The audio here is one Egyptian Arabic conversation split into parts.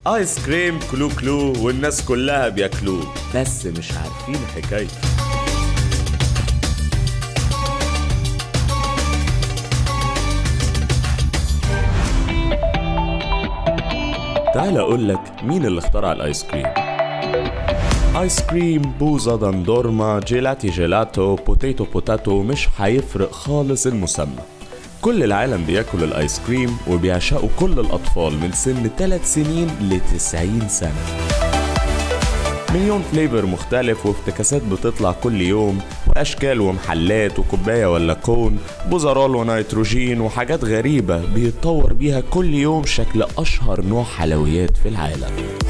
ايس كريم كلو كلو والناس كلها بياكلوه بس مش عارفين حكايته تعال اقول لك مين اللي اخترع الايس كريم ايس كريم بوزة دندورما جيلاتي جيلاتو بوتيتو بوتاتو مش هيفرق خالص المسمى كل العالم بياكل الايس كريم وبيعشقوا كل الاطفال من سن 3 سنين ل 90 سنه مليون فليفر مختلف وافتكاسات بتطلع كل يوم واشكال ومحلات وكوبايه ولا كون بوزرال ونيتروجين وحاجات غريبه بيتطور بيها كل يوم شكل اشهر نوع حلويات في العالم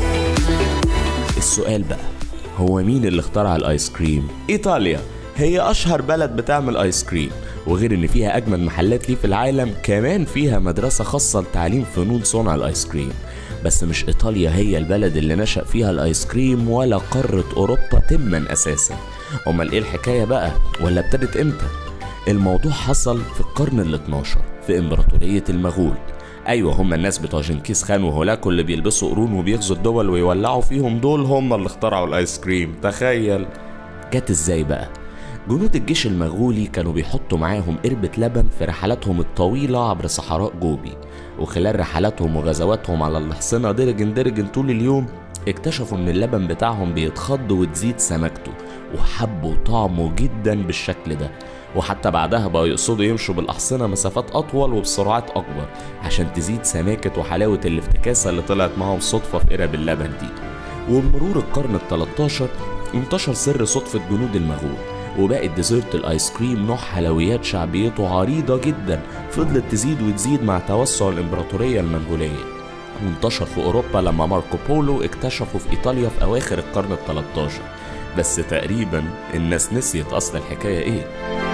السؤال بقى هو مين اللي اخترع الايس كريم ايطاليا هي اشهر بلد بتعمل ايس كريم وغير ان فيها اجمل محلات ليه في العالم كمان فيها مدرسه خاصه لتعليم فنون صنع الايس كريم بس مش ايطاليا هي البلد اللي نشأ فيها الايس كريم ولا قارة اوروبا تما اساسا امال ايه الحكاية بقى ولا ابتدت امتى الموضوع حصل في القرن ال 12 في امبراطورية المغول ايوه هم الناس بتوع جنكيز خان وهولاكو اللي بيلبسوا قرون وبيغزوا الدول ويولعوا فيهم دول هم اللي اخترعوا الايس كريم تخيل جت ازاي بقى جنود الجيش المغولي كانوا بيحطوا معاهم قربة لبن في رحلاتهم الطويلة عبر صحراء جوبي وخلال رحلاتهم وغزواتهم على الحصنة درجن درجن طول اليوم اكتشفوا ان اللبن بتاعهم بيتخض وتزيد سمكته وحبوا طعمه جدا بالشكل ده وحتى بعدها بقوا يقصدوا يمشوا بالأحصنة مسافات أطول وبسرعات أكبر عشان تزيد سماكة وحلاوة الافتكاسة اللي طلعت معاهم صدفة في قرب اللبن دي وبمرور القرن ال 13 انتشر سر صدفة جنود المغول وبقت ديزرت الايس كريم نوع حلويات شعبيته عريضة جدا فضلت تزيد وتزيد مع توسع الامبراطورية المنغولية وانتشر في اوروبا لما ماركو بولو اكتشفه في ايطاليا في اواخر القرن ال 13 بس تقريبا الناس نسيت اصل الحكاية ايه